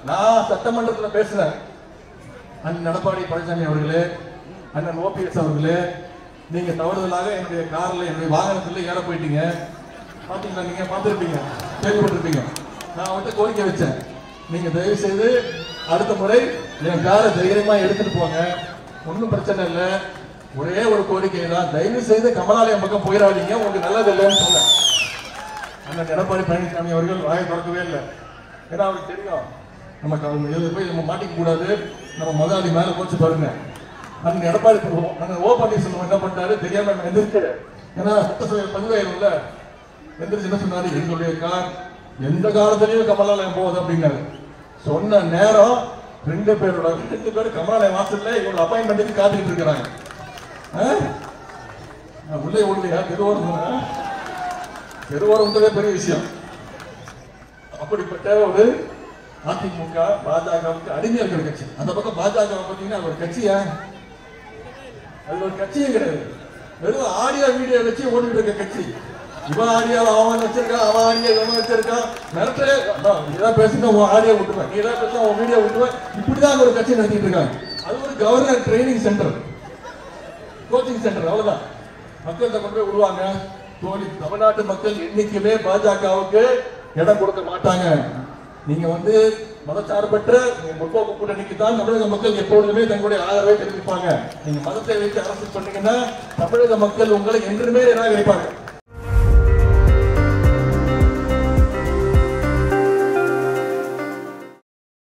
நான் சட்டமன்றத்துல பேசுறேன் அண்ணன் எடப்பாடி பழனிசாமி அவர்களே அண்ணன் ஓபிஎஸ் அவர்களே நீங்க தவறுதலாக என்னுடைய கார்ல என்னுடைய வாகனத்துல ஏற போயிட்டீங்க பாத்தீங்களா நீங்க பார்த்திருப்பீங்க கேள்விப்பட்டிருப்பீங்க நான் அவர்கிட்ட கோரிக்கை வச்சேன் நீங்க தயவு செய்து அடுத்த முறை என் காரை தைரியமா எடுத்துட்டு போங்க ஒன்றும் பிரச்சனை இல்லை ஒரே ஒரு கோரிக்கை தான் தயவு செய்து கமலாலயம் பக்கம் போயிடாதீங்க உங்களுக்கு நல்லது இல்லைன்னு சொன்னேன் அண்ணன் எடப்பாடி பழனிசாமி அவர்கள் வாயை திறக்கவே இல்லை ஏன்னா அவருக்கு தெரியும் நமக்கு அவங்க இதுல போய் நம்ம மாட்டிக்க கூடாது நம்ம முதலாளி மேல போச்சு பாருங்க அண்ணன் எடப்பாடி பு- அண்ணன் ஓ பன்னீர்செல்வம் என்ன பண்ணிட்டாரு தெரியாம எந்திரிச்சு ஏன்னா சட்டசபை பதிவாயிரும்ல எந்திரிச்சு என்ன சொன்னாரு எங்களுடைய கார் எந்த காலத்திலயும் கமலாலயம் போகுது அப்படின்னாரு சொன்ன நேரம் ரெண்டு பேரோட ரெண்டு பேரும் கமலாலயம் வாசல்ல இவங்க அப்பாயின்மெண்ட்டுக்கு காத்துக்கிட்டு இருக்கிறாங்க ஆ? நான் உள்ளே உள்ளையா தெருவோரம் தெருவோரம்ன்றதே பெரிய விஷயம் அப்படிப்பட்ட ஒரு அதிமுக பாஜகவுக்கு அடிமையர்கள் கட்சி அந்த பக்கம் பாஜக பார்த்தீங்கன்னா அது ஒரு கட்சியா அது ஒரு கட்சியே கிடையாது வெறும் ஆடியோ வீடியோ வச்சு ஓடிட்டு இருக்க கட்சி இவன் ஆடியோ அவன் வச்சிருக்கான் அவன் ஆடியோ இவன் வச்சிருக்கான் மிரட்டலே அதான், நீ ஏதாவது பேசினா உன் ஆடியோ விட்டுருவேன் நீ ஏதாவது பேசினா உன் வீடியோ விட்டுருவேன் இப்படிதான் ஒரு கட்சி நடத்திட்டு இருக்காங்க அது ஒரு governor training centre coaching centre அவ்வளவுதான் மக்கள்கிட்ட கொண்டு போய் விடுவாங்க தோழி தமிழ்நாட்டு மக்கள் என்னைக்குமே பாஜகவுக்கு இடம் கொடுக்க மாட்டாங்க நீங்க வந்து மதச்சார்பற்ற நீங்க முற்போக்கு கூட்டணிக்கு தான் தமிழக மக்கள் எப்பொழுதுமே தங்களுடைய ஆதரவை தெரிவிப்பாங்க நீங்க மதத்தை வைத்து அரசு பண்ணீங்கன்னா தமிழக மக்கள் உங்களை என்றுமே நிராகரிப்பாங்க